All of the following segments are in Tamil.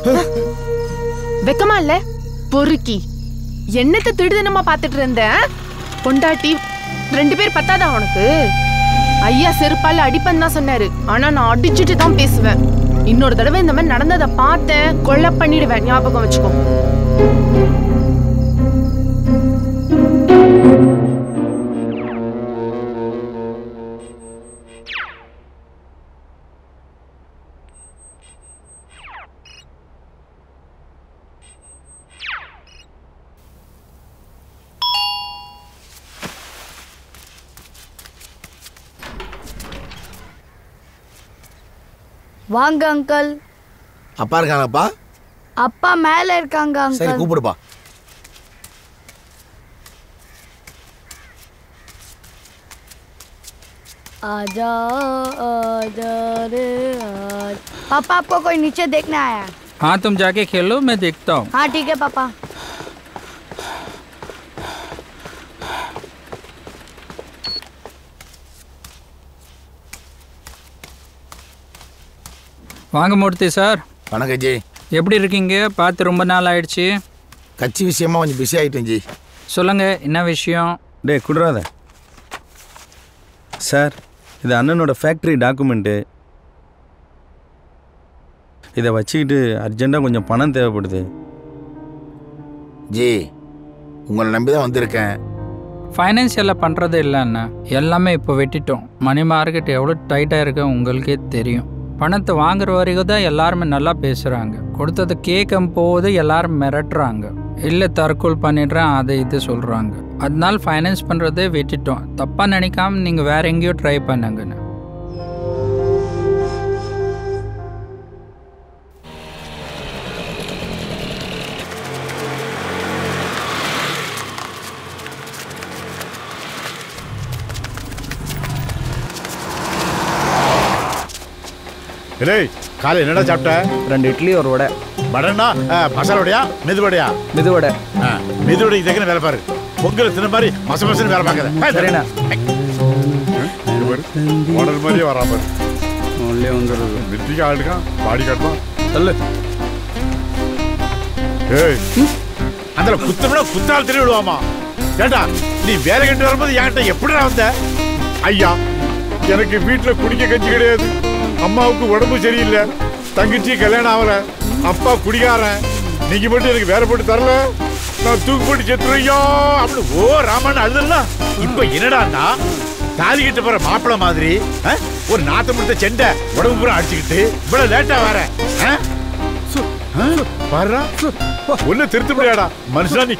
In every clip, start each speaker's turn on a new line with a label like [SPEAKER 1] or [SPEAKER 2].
[SPEAKER 1] வெக்கமா இல்ல பொறுக்கி என்னத்த திடுதினமா பாத்துட்டு இருந்த பொண்டாட்டி ரெண்டு பேர் பத்தாதா உனக்கு ஐயா செருப்பால அடிப்பேன்னு தான் சொன்னாரு ஆனா நான் அடிச்சுட்டு தான் பேசுவேன் இன்னொரு தடவை இந்த மாதிரி நடந்ததை பார்த்தேன் கொலை பண்ணிடுவேன் ஞாபகம் வச்சுக்கோ
[SPEAKER 2] வாங்க அங்கிள்
[SPEAKER 3] அப்பா இருக்காங்கப்பா
[SPEAKER 2] அப்பா மேல இருக்காங்க
[SPEAKER 3] சரி
[SPEAKER 2] அங்கிள்
[SPEAKER 3] கூப்பிடுப்பா
[SPEAKER 2] आजा आजा रे आज पापा आपको कोई नीचे देखना आया
[SPEAKER 4] हाँ तुम जाके खेलो मैं देखता हूँ
[SPEAKER 2] हाँ ठीक है पापा
[SPEAKER 4] வாங்க மூர்த்தி சார்
[SPEAKER 3] வணக்கம் ஜி
[SPEAKER 4] எப்படி இருக்கீங்க பார்த்து ரொம்ப நாள் ஆயிடுச்சு
[SPEAKER 3] கட்சி விஷயமா கொஞ்சம் பிஸி ஆகிட்டேன் ஜி
[SPEAKER 4] சொல்லுங்க என்ன விஷயம்
[SPEAKER 5] டே குடுறாத சார் இது அண்ணனோட ஃபேக்ட்ரி டாக்குமெண்ட்டு இதை வச்சுக்கிட்டு அர்ஜெண்ட்டாக கொஞ்சம் பணம் தேவைப்படுது
[SPEAKER 3] ஜி உங்களை நம்பி தான் வந்திருக்கேன்
[SPEAKER 4] ஃபைனான்சியலில் பண்ணுறது இல்லைண்ணா எல்லாமே இப்போ வெட்டிட்டோம் மணி மார்க்கெட் எவ்வளோ டைட்டாக இருக்கு உங்களுக்கே தெரியும் பணத்தை வாங்குற வரைக்கும் தான் எல்லாருமே நல்லா பேசுகிறாங்க கொடுத்ததை கேட்கும் போது எல்லாரும் மிரட்டுறாங்க இல்லை தற்கொலை பண்ணிடுறேன் அதை இது சொல்கிறாங்க அதனால ஃபைனான்ஸ் பண்ணுறதே வெட்டிட்டோம் தப்பாக நினைக்காம நீங்கள் வேற எங்கேயோ ட்ரை பண்ணுங்கண்ணா
[SPEAKER 6] டேய் காலை என்னடா சாப்பிட்ட
[SPEAKER 5] ரெண்டு இட்லி ஒரு வடை
[SPEAKER 6] வடனா மசாலா வடையா மெது வடையா
[SPEAKER 5] மிது வடை
[SPEAKER 6] ஆ, மெது வடைக்கு தக்கன வேலை பாரு பொங்கல் தின மாதிரி மச மசன்னு வேலை பார்க்காத
[SPEAKER 5] சரிண்ணா
[SPEAKER 6] மாடல் மாதிரியே வரா பாரு
[SPEAKER 5] உள்ளே வந்துடுது
[SPEAKER 6] நெத்திக்கு ஆளுக்கான் பாடி காட்டுவான்
[SPEAKER 5] சொல்லு
[SPEAKER 6] ஏய் அந்த குத்தம்னா குத்தால் திரு விடுவாமா ஏண்டா நீ வேலை கட்டு வரும்போது என்கிட்ட எப்படிடா வந்த ஐயா எனக்கு வீட்டுல குடிக்க கஞ்சி கிடையாது அம்மாவுக்கு உடம்பு சரியில்லை தங்கச்சி கல்யாணம் ஆகல அப்பா குடிகாரன் நீங்க மட்டும் எனக்கு வேலை போட்டு தரல நான் தூக்கு போட்டு செத்துருவையோ அப்படின்னு ஓ ராமன் அழுதல்ல இப்ப என்னடான்னா தாலி கிட்ட போற மாப்பிள மாதிரி ஆ? ஒரு நாத்த முடித்த செண்டை உடம்பு பூரா அடிச்சுக்கிட்டு இவ்வளவு லேட்டா வர பாருடா ஒண்ணு திருத்த முடியாடா மனுஷனா நீ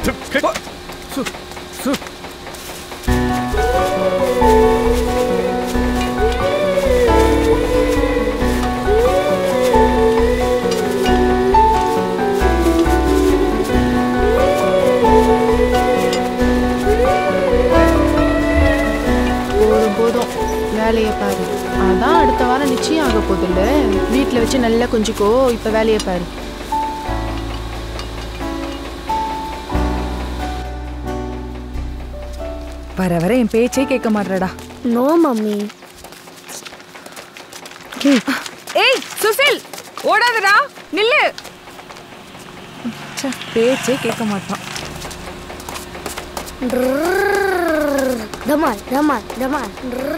[SPEAKER 1] போதும் போதும் வேலையை பாரு அதான் அடுத்த வாரம் நிச்சயம் ஆக போதில்ல வீட்டில் வச்சு நல்லா கொஞ்சிக்கோ இப்போ வேலையை பாரு
[SPEAKER 7] வர வர என் பேச்சே கேட்க மாட்டடா
[SPEAKER 2] नो मम्मी
[SPEAKER 7] ஏய் சுசில் ஓடாதடா நில்லு ச்சே, பேச்சே கேட்க மாட்டான்
[SPEAKER 2] धमाल धमाल धमाल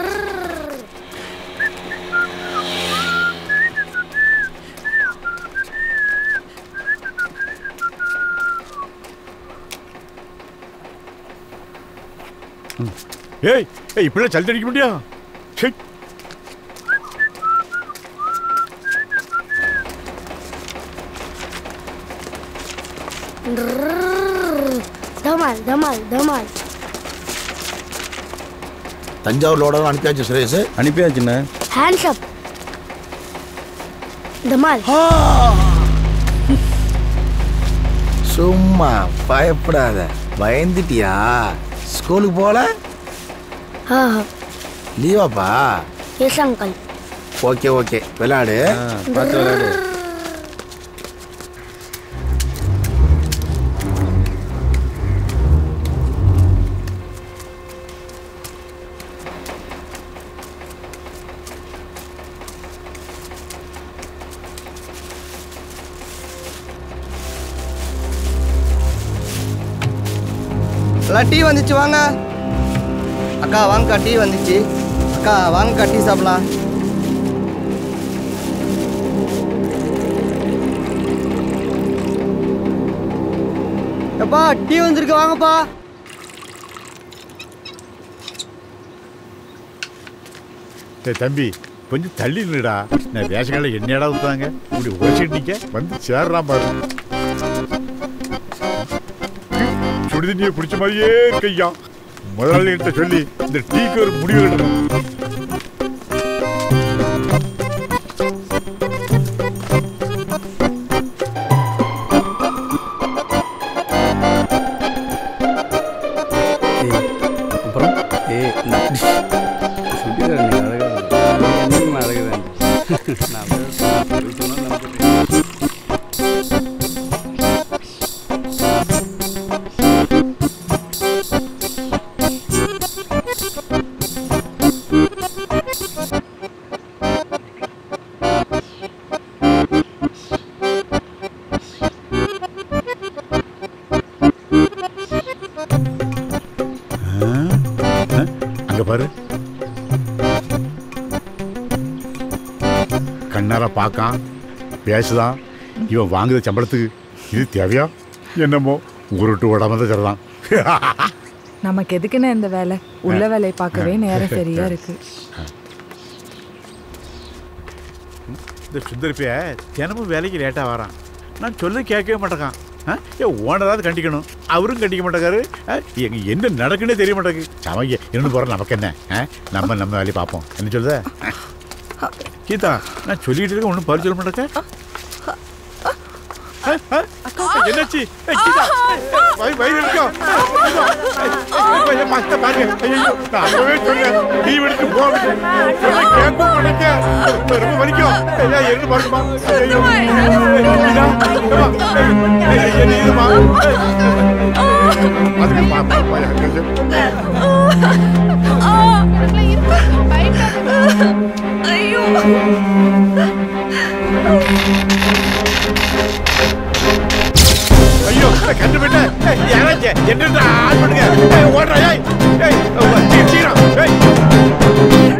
[SPEAKER 6] ஏய் ஏய் இப்படிலாம் சல்தி அடிக்க முடியா ச்சே.
[SPEAKER 2] धमाल धमाल धमाल
[SPEAKER 3] தஞ்சாவூர்லோட அனுப்பியாச்சு சுரேஷ்
[SPEAKER 5] அனுப்பியாச்சுண்ணே
[SPEAKER 2] हैंड्स अप धमाल
[SPEAKER 3] சும்மா பயப்படாத பயந்துட்டியா ஸ்கூலுக்கு போல
[SPEAKER 2] हाँ हाँ
[SPEAKER 3] லீவாப்பா
[SPEAKER 2] यस अंकल
[SPEAKER 3] ஓகே ஓகே விளையாடு
[SPEAKER 5] ஆ, பார்த்து விளையாடு
[SPEAKER 8] எல்லாம் டீ வந்துச்சு வாங்க அக்கா வாங்கக்கா டீ வந்துச்சு அக்கா வாங்கக்கா டீ சாப்பிடலாம் எப்பா டீ வந்திருக்கு வாங்கப்பா
[SPEAKER 6] டேய் தம்பி கொஞ்சம் தள்ளி நின்னுடா நான் ரேஷன் என்னடா ஊத்தாங்க இப்படி உரைச்சிட்டு நிக்க வந்து சேர்றான் பாரு சுடுதண்ணியை பிடிச்ச மாதிரியே இருக்கையா முதலாளிகிட்ட சொல்லி இந்த டீக்கு ஒரு முடிவு எடுக்கணும்
[SPEAKER 9] அப்புறம் ஏ சுட்டிதான் நீ அழகாக என்னமா அழகுதான் நான் சொன்னால் நம்புறேன்
[SPEAKER 6] அங்க பாரு கண்ணார பார்க்கான் பேசுதான் இவன் வாங்குற சம்பளத்துக்கு இது தேவையா என்னமோ உருட்டு ஓடாம தான் சரிதான்
[SPEAKER 7] நமக்கு எதுக்குன்னு இந்த வேலை உள்ள வேலையை பார்க்கவே நேரம் சரியா இருக்கு
[SPEAKER 6] இந்த சுந்தரிப்பிய தினமும் வேலைக்கு லேட்டாக வரான் நான் சொல்ல கேட்கவே மாட்டேங்கான் ஆ? ஏன் ஓனராவது கண்டிக்கணும் அவரும் கண்டிக்க மாட்டேங்காரு ஆ? எங்க என்ன நடக்குன்னே தெரிய மாட்டேங்குது அவங்க இருந்து போகிற நமக்கு என்ன ஆ? நம்ம நம்ம வேலையை பார்ப்போம் என்ன சொல்லுத கீதா நான் சொல்லிட்டு இருக்க ஒன்றும் பதில் சொல்ல மாட்டேங்க என்னாச்சு ஏய், கீதா வயிறு வயிறு இருக்கோம் பாருங்க ஐயோ நான் அப்பவே சொன்னேன் லீவ் எடுத்து போக சொன்ன கேட்க மாட்டேங்க ரொம்ப வலிக்கும் ஐயா என்ன பாருமா ஐயோ கீதா, அம்மா, ஏய், ஏய், என்ன இதுமா அதுக்கு பாப்பா பாயா ஐயோ கண்டு விட்ட யாராச்சும் என்ன ஆள் பண்ணுங்க ஏய், ஓடுறா ஏய் ஏய் சீ- சீக்கிரம் ஏய்